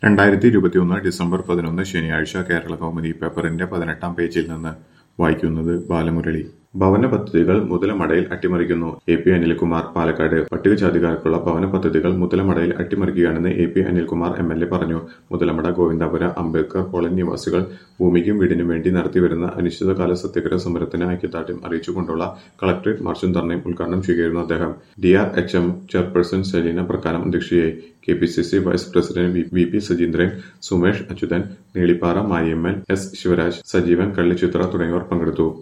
രണ്ടായിരത്തി ഇരുപത്തിയൊന്ന് ഡിസംബർ പതിനൊന്ന് ശനിയാഴ്ച കേരള കൗമുദി പേപ്പറിന്റെ പതിനെട്ടാം പേജിൽ നിന്ന് വായിക്കുന്നത് ബാലമുരളി ഭവന പദ്ധതികൾ മുതലമടയിൽ അട്ടിമറിക്കുന്നു എ പി അനിൽകുമാർ പാലക്കാട് പട്ടികജാതിക്കാർക്കുള്ള ഭവന പദ്ധതികൾ മുതലമടയിൽ അട്ടിമറിക്കുകയാണെന്ന് A P Anilkumar M L A പറഞ്ഞു മുതലമട ഗോവിന്ദാപുര അംബേദ്കർ കോളനി നിവാസികൾ ഭൂമിക്കും വീടിനും വേണ്ടി നടത്തിവരുന്ന അനിശ്ചിതകാല സത്യഗ്രഹ സമരത്തിന് ഐക്യദാർഢ്യം അറിയിച്ചുകൊണ്ടുള്ള കളക്ടറേറ്റ് മാർച്ചും ധർണയും ഉദ്ഘാടനം ചെയ്യുകയായിരുന്നു അദ്ദേഹം D R H M chairperson Selina Prakkanam അധ്യക്ഷയായി K P C C vice president V- V P Sajeendran Sumesh Achuthan Neelipara Mariamman S Sivaraj Sajeevan Kallichithra തുടങ്ങിയവർ പങ്കെടുത്തു